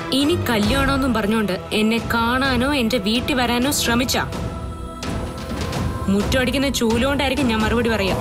ഇനി കല്യാണമെന്നും പറഞ്ഞുകൊണ്ട് എന്നെ കാണാനോ എന്റെ വീട്ടിൽ വരാനോ ശ്രമിച്ച മുറ്റമടിക്കുന്ന ചൂലുകൊണ്ടായിരിക്കും ഞാൻ മറുപടി പറയാം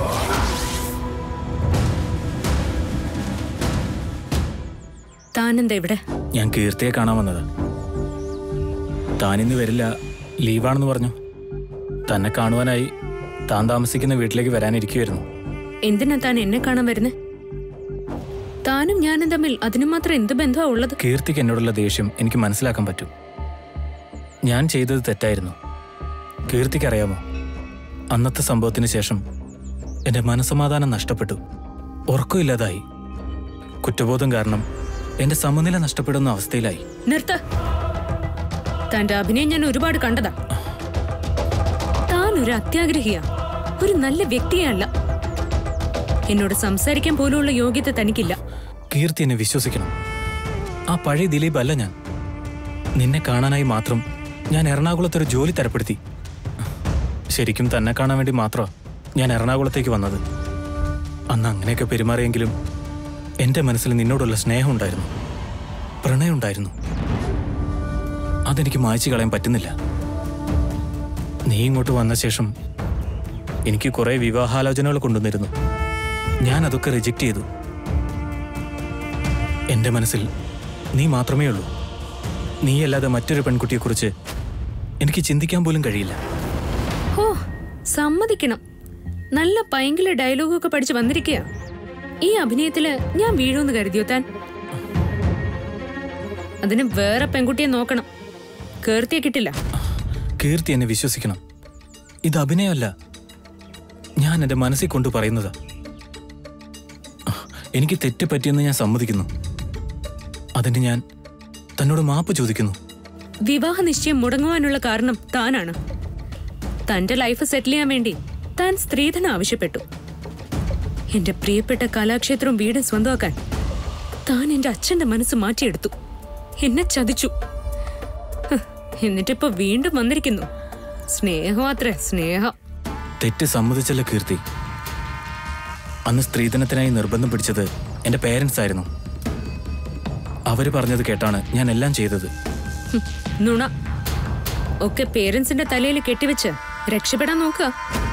താനെന്താ ഇവിടെ ഞാൻ കീർത്തിയെ കാണാൻ വന്നത് താനിന്ന് വരില്ല ലീവാണെന്ന് പറഞ്ഞു തന്നെ കാണുവാനായി താൻ താമസിക്കുന്ന വീട്ടിലേക്ക് വരാനിരിക്കുമായിരുന്നു എന്തിനാ താൻ എന്നെ കാണാൻ വരുന്നേ താനും ഞാനും തമ്മിൽ അതിനു മാത്രം എന്ത് ബന്ധമാ ഉള്ളത് കീർത്തിക്ക് എന്നോടുള്ള ദേഷ്യം എനിക്ക് മനസ്സിലാക്കാൻ പറ്റും ഞാൻ ചെയ്തത് തെറ്റായിരുന്നു കീർത്തിക്ക് അറിയാമോ അന്നത്തെ സംഭവത്തിന് ശേഷം എൻ്റെ മനസമാധാനം നഷ്ടപ്പെട്ടു ഉറക്കമില്ലാതായി കുറ്റബോധം കാരണം എൻ്റെ സമനില നഷ്ടപ്പെടുന്ന അവസ്ഥയിലായി നിർത്ത തന്റെ അഭിനയം ഞാൻ ഒരുപാട് കണ്ടതാ താൻ ഒരു അത്യാഗ്രഹിയാ ഒരു നല്ല വ്യക്തിയല്ല എന്നോട് സംസാരിക്കാൻ പോലുമുള്ള യോഗ്യത തനിക്കില്ല കീർത്തി എന്നെ വിശ്വസിക്കണം ആ പഴയ ദിലീപ് അല്ല ഞാൻ നിന്നെ കാണാനായി മാത്രം ഞാൻ എറണാകുളത്തൊരു ജോലി തരപ്പെടുത്തി ശരിക്കും തന്നെ കാണാൻ വേണ്ടി മാത്രമാ ഞാൻ എറണാകുളത്തേക്ക് വന്നത് അന്ന് അങ്ങനെയൊക്കെ പെരുമാറിയെങ്കിലും എൻ്റെ മനസ്സിൽ നിന്നോടുള്ള സ്നേഹമുണ്ടായിരുന്നു പ്രണയമുണ്ടായിരുന്നു അതെനിക്ക് മായ്ച്ചു കളയാൻ പറ്റുന്നില്ല നീ ഇങ്ങോട്ട് വന്ന ശേഷം എനിക്ക് കുറേ വിവാഹാലോചനകൾ കൊണ്ടുവന്നിരുന്നു ഞാൻ അതൊക്കെ റിജക്റ്റ് ചെയ്തു എന്റെ മനസ്സിൽ നീ മാത്രമേ ഉള്ളൂ നീയല്ലാതെ മറ്റൊരു പെൺകുട്ടിയെക്കുറിച്ച് എനിക്ക് ചിന്തിക്കാൻ പോലും കഴിയില്ല ഓ സമ്മതിക്കണം നല്ല പൈങ്കിളി ഡയലോഗൊക്കെ പഠിച്ച് വന്നിരിക്കുക ഈ അഭിനയത്തില് ഞാൻ വീഴുമെന്ന് കരുതിയോ താൻ അതിന് വേറെ പെൺകുട്ടിയെ നോക്കണം കേർത്തിയെ കിട്ടില്ല കീർത്തി എന്നെ വിശ്വസിക്കണം ഇത് അഭിനയമല്ല ഞാൻ എൻ്റെ മനസ്സിൽ കൊണ്ട് പറയുന്നതാ എനിക്ക് തെറ്റ് പറ്റിയെന്ന് ഞാൻ സമ്മതിക്കുന്നു അതിന് ഞാൻ തന്നോട് മാപ്പ് ചോദിക്കുന്നു വിവാഹ നിശ്ചയം മുടങ്ങുവാനുള്ള കാരണം താനാണ് തന്റെ ലൈഫ് സെറ്റിൽ ചെയ്യാൻ വേണ്ടി താൻ സ്ത്രീധനം ആവശ്യപ്പെട്ടു എന്റെ പ്രിയപ്പെട്ട കലാക്ഷേത്രവും വീടും സ്വന്തമാക്കാൻ താൻ എന്റെ അച്ഛന്റെ മനസ്സ് മാറ്റിയെടുത്തു എന്നെ ചതിച്ചു ഹ്, എന്നിട്ടിപ്പോ വീണ്ടും വന്നിരിക്കുന്നു സ്നേഹം അത്രേ സ്നേഹം തെറ്റ് സമ്മതിച്ചല്ല കീർത്തി അന്ന് സ്ത്രീധനത്തിനായി നിർബന്ധം പിടിച്ചത് എൻ്റെ പേരൻസ് ആയിരുന്നു അവര് പറഞ്ഞത് കേട്ടാണ് ഞാൻ എല്ലാം ചെയ്തത് ഹും, നുണ ഒക്കെ പേരൻസിന്റെ തലയിൽ കെട്ടിവെച്ച് രക്ഷപ്പെടാൻ നോക്കുക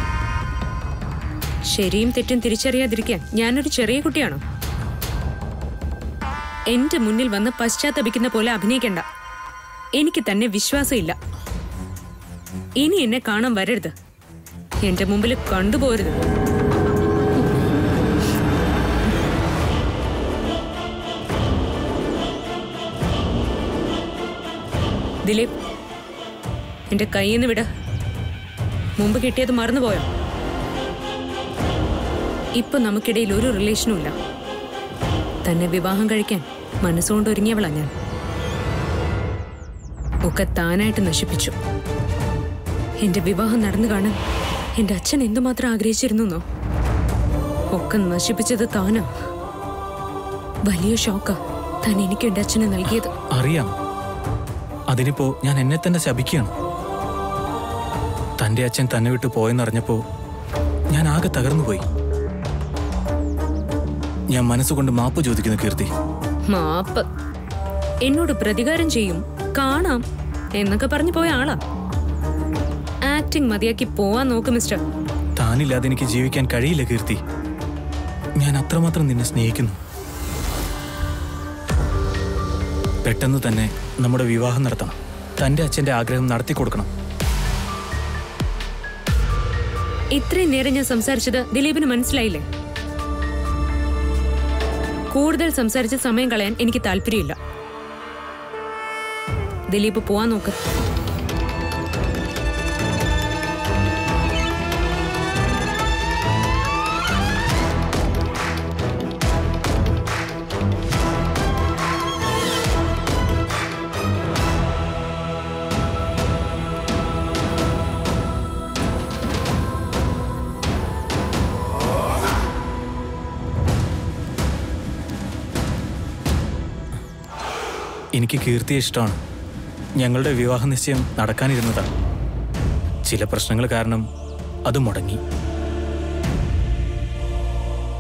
ശരിയും തെറ്റും തിരിച്ചറിയാതിരിക്കാൻ ഞാനൊരു ചെറിയ കുട്ടിയാണോ എന്റെ മുന്നിൽ വന്ന് പശ്ചാത്തപിക്കുന്ന പോലെ അഭിനയിക്കണ്ട എനിക്ക് തന്നെ വിശ്വാസമില്ല ഇനി എന്നെ കാണാൻ വരരുത് എന്റെ മുമ്പിൽ കണ്ടുപോരുത് ദിലീപ് എന്റെ കയ്യിൽ നിന്ന് വിട മുമ്പ് കിട്ടിയത് മറന്നുപോയോ ഇപ്പൊ നമുക്കിടയിൽ ഒരു റിലേഷനും ഇല്ല തന്നെ വിവാഹം കഴിക്കാൻ മനസ്സുകൊണ്ട് ഒരുങ്ങിയവളാ ഞാൻ ഒക്കെ താനായിട്ട് നശിപ്പിച്ചു എന്റെ വിവാഹം നടന്നു കാണാൻ എന്റെ അച്ഛൻ എന്തുമാത്രം ആഗ്രഹിച്ചിരുന്നോ ഒക്കെ നശിപ്പിച്ചത് താനാ വലിയ ഷോക്കാ താൻ എനിക്ക് എന്റെ അച്ഛനെ നൽകിയത് അറിയാം അതിനിപ്പോ ഞാൻ എന്നെ തന്നെ ശപിക്കുകയാണ് തന്റെ അച്ഛൻ തന്നെ വിട്ടു പോയെന്നറിഞ്ഞപ്പോ ഞാൻ ആകെ തകർന്നുപോയി ഞാൻ മനസ്സുകൊണ്ട് മാപ്പ് ചോദിക്കുന്നു കീർത്തി മാപ്പ് എന്നോട് പ്രതികാരം ചെയ്യും കാണാം എന്നൊക്കെ പറഞ്ഞു പോയ ആളാ ആക്ടിങ് മതിയാക്കി പോവാൻ നോക്ക് മിസ്റ്റർ താനില്ലാതെ എനിക്ക് ജീവിക്കാൻ കഴിയില്ല കീർത്തി ഞാൻ അത്രമാത്രം നിന്നെ സ്നേഹിക്കുന്നു പെട്ടെന്ന് തന്നെ നമ്മുടെ വിവാഹം നടത്തണം തന്റെ അച്ഛന്റെ ആഗ്രഹം നടത്തി കൊടുക്കണം ഇത്രയും നേരം ഞാൻ സംസാരിച്ചത് ദിലീപിന് മനസ്സിലായില്ലേ കൂടുതൽ സംസാരിച്ച് സമയം കളയാൻ എനിക്ക് താല്പര്യമില്ല ദിലീപ് പോവാൻ നോക്ക് എനിക്ക് കീർത്തിയെ ഇഷ്ടമാണ് ഞങ്ങളുടെ വിവാഹ നിശ്ചയം നടക്കാനിരുന്നതാണ് ചില പ്രശ്നങ്ങൾ കാരണം അത് മുടങ്ങി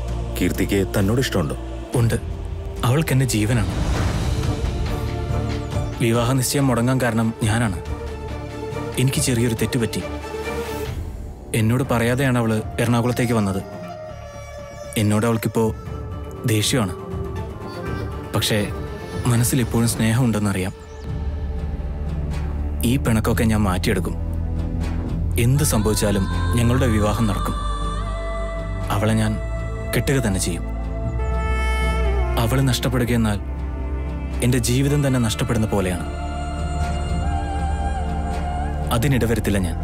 കീർത്തിക്ക് തന്നോട് ഇഷ്ടമുണ്ടോ ഉണ്ട് അവൾക്ക് എന്നെ ജീവനാണ് വിവാഹ നിശ്ചയം മുടങ്ങാൻ കാരണം ഞാനാണ് എനിക്ക് ചെറിയൊരു തെറ്റ് പറ്റി എന്നോട് പറയാതെയാണ് അവള് എറണാകുളത്തേക്ക് വന്നത് എന്നോട് അവൾക്കിപ്പോ ദേഷ്യമാണ് പക്ഷേ മനസ്സിൽ ഇപ്പോഴും സ്നേഹമുണ്ടെന്നറിയാം ഈ പിണക്കൊക്കെ ഞാൻ മാറ്റിയെടുക്കും എന്ത് സംഭവിച്ചാലും ഞങ്ങളുടെ വിവാഹം നടക്കും അവളെ ഞാൻ കെട്ടുക തന്നെ ചെയ്യും അവള് നഷ്ടപ്പെടുകയെന്നാൽ എന്റെ ജീവിതം തന്നെ നഷ്ടപ്പെടുന്ന പോലെയാണ് അതിനിടവരത്തില്ല ഞാൻ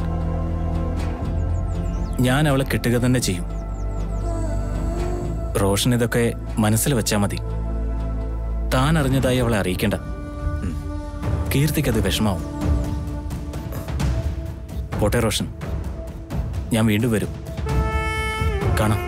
ഞാൻ അവളെ കെട്ടുക തന്നെ ചെയ്യും റോഷൻ ഇതൊക്കെ മനസ്സിൽ വെച്ചാൽ മതി താൻ അറിഞ്ഞതായി അവളെ അറിയിക്കേണ്ട ഉം. കീർത്തിക്കത് വിഷമാവും പോട്ടെ റോഷൻ ഞാൻ വീണ്ടും വരും കാണാം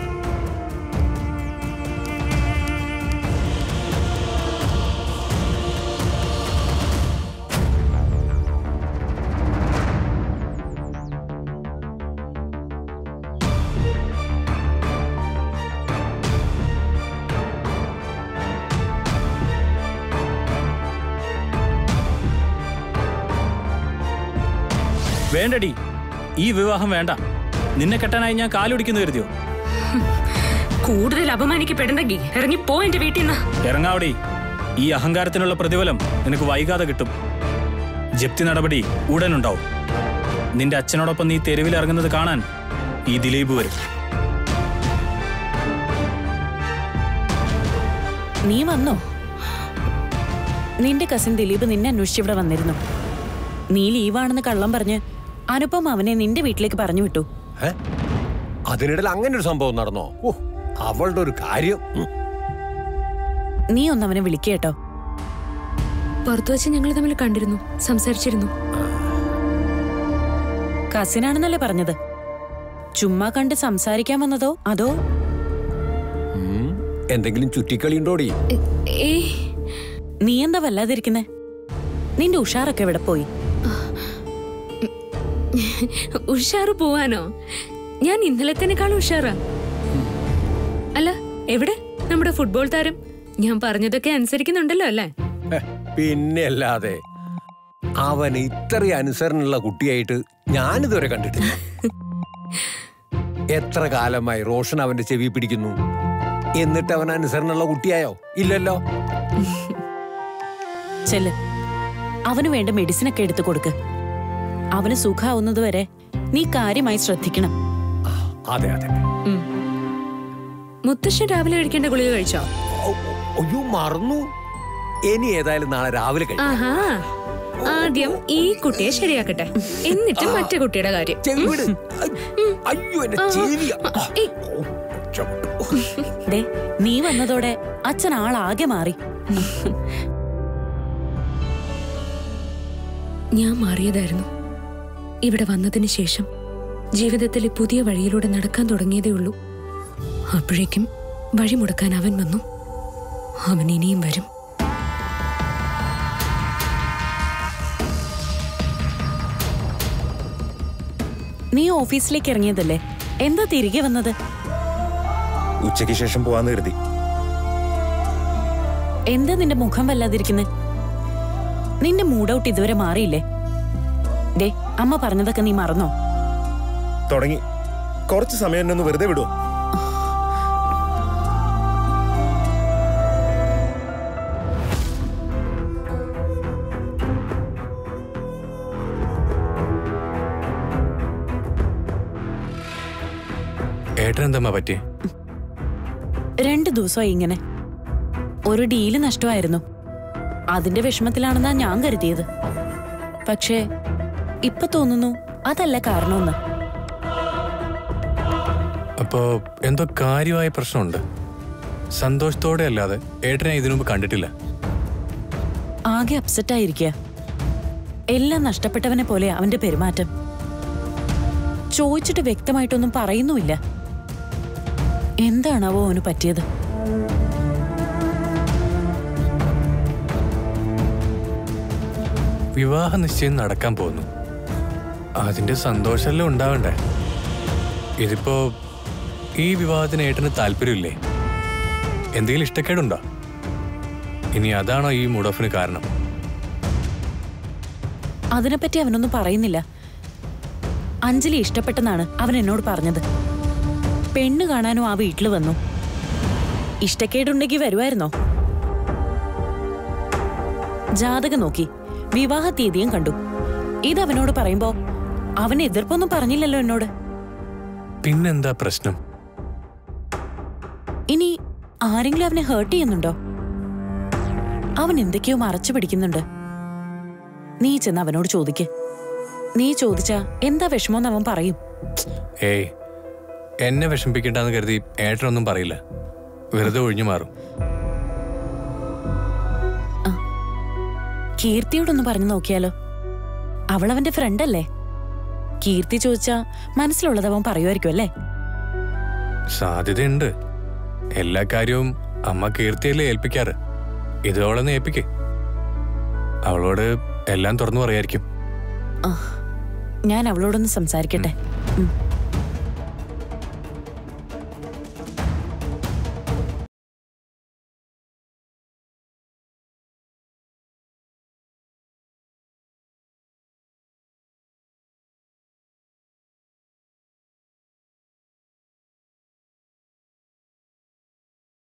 വേണ്ടടി ഈ വിവാഹം വേണ്ട നിന്നെ കെട്ടാനായി ഞാൻ കാലൊടിക്കുന്നു കരുതിയോ കൂടുതൽ അപമാനിക്കപ്പെടണ്ടെങ്കിൽ ഇറങ്ങി പോ എന്റെ വീട്ടിൽ നിന്ന് ഇറങ്ങാവടി ഈ അഹങ്കാരത്തിനുള്ള പ്രതിഫലം നിനക്ക് വൈകാതെ കിട്ടും ജപ്തി നടപടി ഉടനുണ്ടാവും നിന്റെ അച്ഛനോടൊപ്പം നീ തെരുവിൽ ഇറങ്ങുന്നത് കാണാൻ ഈ ദിലീപ് വരും നീ വന്നോ നിന്റെ കസിൻ ദിലീപ് നിന്നെ അന്വേഷിച്ച് ഇവിടെ വന്നിരുന്നു നീ ലീവാണെന്ന് കള്ളം പറഞ്ഞ് അനുപം അവനെ നിന്റെ വീട്ടിലേക്ക് പറഞ്ഞു വിട്ടു ഏ? അതിനിടയിൽ അങ്ങനെ ഒരു സംഭവം നടന്നോ ഓ അവളുടെ ഒരു കാര്യം ഉം. നീ ഒന്ന് അവനെ വിളിക്കേട്ടോ പുറത്തു വെച്ച് ഞങ്ങൾ തമ്മിൽ കണ്ടിരുന്നു സംസാരിച്ചിരുന്നു കസിനാണെന്നല്ലേ പറഞ്ഞത് ചുമ്മാ കണ്ട് സംസാരിക്കാൻ വന്നതോ അതോ ഉം. എന്തെങ്കിലും ചുറ്റിക്കളി ഉണ്ടോടി എ- ഏയ് നീ എന്താ വല്ലാതിരിക്കുന്നെ നിന്റെ ഉഷാറൊക്കെ എവിടെ പോയി ഉഷാറ് പോവാനോ ഞാൻ ഇന്നലത്തേനേക്കാൾ ഉഷാറാ അല്ല എവിടെ നമ്മുടെ ഫുട്ബോൾ താരം ഞാൻ പറഞ്ഞതൊക്കെ അനുസരിക്കുന്നുണ്ടല്ലോ അല്ലേ ഹെ, പിന്നെ അല്ലാതെ അവൻ ഇത്രയും അനുസരണമുള്ള കുട്ടിയായിട്ട് ഞാനിതുവരെ കണ്ടിട്ടില്ല എത്ര കാലമായി റോഷൻ അവന്റെ ചെവി പിടിക്കുന്നു എന്നിട്ട് അവൻ അനുസരണമുള്ള കുട്ടിയായോ ഇല്ലല്ലോ ചെല്ല് അവന് വേണ്ട മെഡിസിൻ ഒക്കെ എടുത്തു കൊടുക്ക് അവന് സുഖാവുന്നത് വരെ നീ കാര്യമായി ശ്രദ്ധിക്കണം അതെ അതെ ഉം. മുത്തശ്ശൻ രാവിലെ കഴിക്കേണ്ട ഗുളിക കഴിച്ചോ ഔ, അയ്യോ മറന്നു ഇനി ഏതായാലും നാളെ രാവിലെ കഴിക്കാം ആഹാ ആദ്യം ഈ കുട്ടിയെ ശരിയാക്കട്ടെ എന്നിട്ട് മറ്റേ കുട്ടിയുടെ കാര്യം ചെവി വിട്. ഐ, അയ്യോ എന്റെ ചെവി ആ, ഏയ്. ഓ, രക്ഷപ്പെട്ടു. ദേ നീ വന്നതോടെ അച്ഛൻ ആളാകെ മാറി ഞാൻ മാറിയതായിരുന്നു ഇവിടെ വന്നതിന് ശേഷം ജീവിതത്തിലെ പുതിയ വഴിയിലൂടെ നടക്കാൻ തുടങ്ങിയതേ ഉള്ളൂ അപ്പോഴേക്കും വഴി മുടക്കാൻ അവൻ വന്നു അവൻ ഇനിയും വരും നീ ഓഫീസിലേക്ക് ഇറങ്ങിയതല്ലേ എന്താ തിരികെ വന്നത് ഉച്ചയ്ക്ക് ശേഷം പോവാന്ന് കരുതി എന്താ നിന്റെ മുഖം വല്ലാതിരിക്കുന്നെ നിന്റെ മൂഡ് ഔട്ട് ഇതുവരെ മാറിയില്ലേ ദേ അമ്മ പറഞ്ഞതൊക്കെ നീ മറന്നോ തുടങ്ങി കുറച്ച് സമയം എന്നെ ഒന്ന് വെറുതെ വിടുവോ ഏട്ടനെന്തമ്മ പറ്റി രണ്ട് ദിവസമായി ഇങ്ങനെ ഒരു ഡീല് നഷ്ടമായിരുന്നു അതിന്റെ വിഷമത്തിലാണെന്നാ ഞാൻ കരുതിയത് പക്ഷേ ഇപ്പൊ തോന്നുന്നു അതല്ല കാരണമെന്ന് അപ്പോ എന്തോ കാര്യമായ പ്രശ്നമുണ്ട് സന്തോഷത്തോടെ അല്ലാതെ ഏട്ടനെ ഇതിനു മുമ്പ് കണ്ടിട്ടില്ല ആകെ അപ്സെറ്റ് ആയിരിക്കുക എല്ലാം നഷ്ടപ്പെട്ടവനെ പോലെ അവന്റെ പെരുമാറ്റം ചോദിച്ചിട്ട് വ്യക്തമായിട്ടൊന്നും പറയുന്നുമില്ല എന്താണാവോ അവന് പറ്റിയത് വിവാഹ നിശ്ചയം നടക്കാൻ പോകുന്നു അതിന്റെ സന്തോഷമല്ലേ ഉണ്ടാവണ്ടേ ഇതിപ്പോ ഈ വിവാഹത്തിന് ഏട്ടന് താല്പര്യമില്ലേ എന്തെങ്കിലും ഇഷ്ടക്കേടുണ്ടോ ഇനി അതാണോ ഈ മൂഡ് ഓഫിന് കാരണം അതിനെപ്പറ്റി അവനൊന്നും പറയുന്നില്ല അഞ്ജലി ഇഷ്ടപ്പെട്ടെന്നാണ് അവൻ എന്നോട് പറഞ്ഞത് പെണ്ണ് കാണാനും ആ വീട്ടിൽ വന്നു ഇഷ്ടക്കേടുണ്ടെങ്കിൽ വരുമായിരുന്നോ ജാതകം നോക്കി വിവാഹ തീയതിയും കണ്ടു ഇത് അവനോട് പറയുമ്പോ അവൻ എതിർപ്പൊന്നും പറഞ്ഞില്ലല്ലോ എന്നോട് പിന്നെന്താ പ്രശ്നം ഇനി ആരെങ്കിലും അവനെ ഹേർട്ട് ചെയ്യുന്നുണ്ടോ അവൻ എന്തൊക്കെയോ മറച്ചു പിടിക്കുന്നുണ്ട് നീ ചെന്ന് അവനോട് ചോദിക്ക് നീ ചോദിച്ചാ എന്താ വിഷമോന്ന് അവൻ പറയും ഏയ് എന്നെ വിഷമിപ്പിക്കണ്ടെന്ന് കരുതി ഏട്ടനൊന്നും പറയില്ല വെറുതെ ഒഴിഞ്ഞു മാറും കീർത്തിയോടൊന്ന് പറഞ്ഞു നോക്കിയാലോ അവൾ അവന്റെ ഫ്രണ്ട് അല്ലേ കീർത്തി ചോദിച്ചാ മനസ്സിലുള്ളത് അവൻ പറയുമായിരിക്കും അല്ലേ സാധ്യതയുണ്ട് എല്ലാ കാര്യവും അമ്മ കീർത്തിയല്ലേ ഏൽപ്പിക്കാറ് ഇത് അവളൊന്ന് ഏൽപ്പിക്കേ അവളോട് എല്ലാം തുറന്നു പറയായിരിക്കും ഞാൻ അവളോടൊന്ന് സംസാരിക്കട്ടെ ഉം.